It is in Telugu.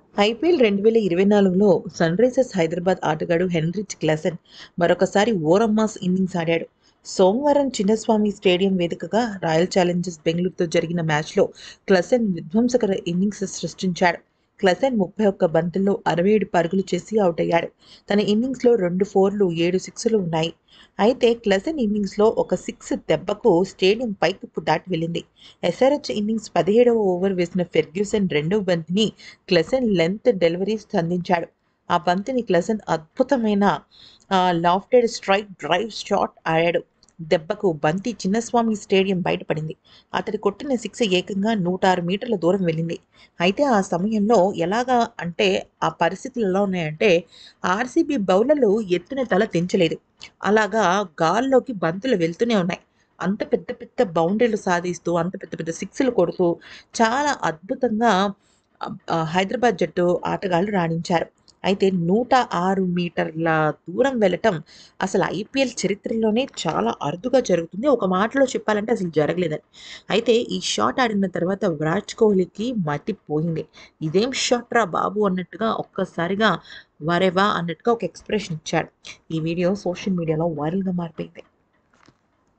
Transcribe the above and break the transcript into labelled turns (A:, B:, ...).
A: ఐపీఎల్ రెండు వేల ఇరవై నాలుగులో సన్ రైజర్స్ హైదరాబాద్ ఆటగాడు హెన్రిచ్ క్లసన్ మరొకసారి ఓరమ్మాస్ ఇన్నింగ్స్ ఆడాడు సోమవారం చిన్నస్వామి స్టేడియం వేదికగా రాయల్ ఛాలెంజర్స్ బెంగళూరుతో జరిగిన మ్యాచ్లో క్లసన్ విధ్వంసకర ఇన్నింగ్స్ సృష్టించాడు క్లసన్ ముప్పై ఒక్క బంతుల్లో అరవై ఏడు పరుగులు చేసి అవుట్ అయ్యాడు తన ఇన్నింగ్స్లో రెండు ఫోర్లు ఏడు సిక్స్లు ఉన్నాయి అయితే క్లసన్ ఇన్నింగ్స్లో ఒక సిక్స్ దెబ్బకు స్టేడియం పైకప్పు దాటి వెళ్ళింది ఎస్ఆర్హెచ్ ఇన్నింగ్స్ పదిహేడవ ఓవర్ వేసిన ఫెర్గ్యూసన్ రెండవ బంతిని క్లసన్ లెంత్ డెలివరీ సంధించాడు ఆ బంతిని క్లసన్ అద్భుతమైన లాఫ్టెడ్ స్ట్రైక్ డ్రైవ్ షాట్ ఆడాడు దెబ్బకు బంతి చిన్నస్వామి స్టేడియం బయటపడింది అతడి కొట్టిన సిక్స్ ఏకంగా నూట ఆరు మీటర్ల దూరం వెళ్ళింది అయితే ఆ సమయంలో ఎలాగా అంటే ఆ పరిస్థితులు ఎలా ఉన్నాయంటే ఆర్సీబీ బౌలర్లు ఎత్తున తల తెంచలేదు అలాగా గాల్లోకి బంతులు వెళ్తూనే ఉన్నాయి అంత పెద్ద పెద్ద బౌండరీలు సాధిస్తూ అంత పెద్ద పెద్ద సిక్స్లు కొడుతూ చాలా అద్భుతంగా హైదరాబాద్ జట్టు ఆటగాళ్ళు రాణించారు అయితే నూట ఆరు మీటర్ల దూరం వెళ్ళటం అసలు ఐపీఎల్ చరిత్రలోనే చాలా అరుదుగా జరుగుతుంది ఒక మాటలో చెప్పాలంటే అసలు జరగలేదని అయితే ఈ షాట్ ఆడిన తర్వాత విరాట్ కోహ్లీకి మతిపోయింది ఇదేం షాట్ రా బాబు అన్నట్టుగా ఒక్కసారిగా వరెవా అన్నట్టుగా ఒక ఎక్స్ప్రెషన్ ఇచ్చాడు ఈ వీడియో సోషల్ మీడియాలో వైరల్గా మారిపోయింది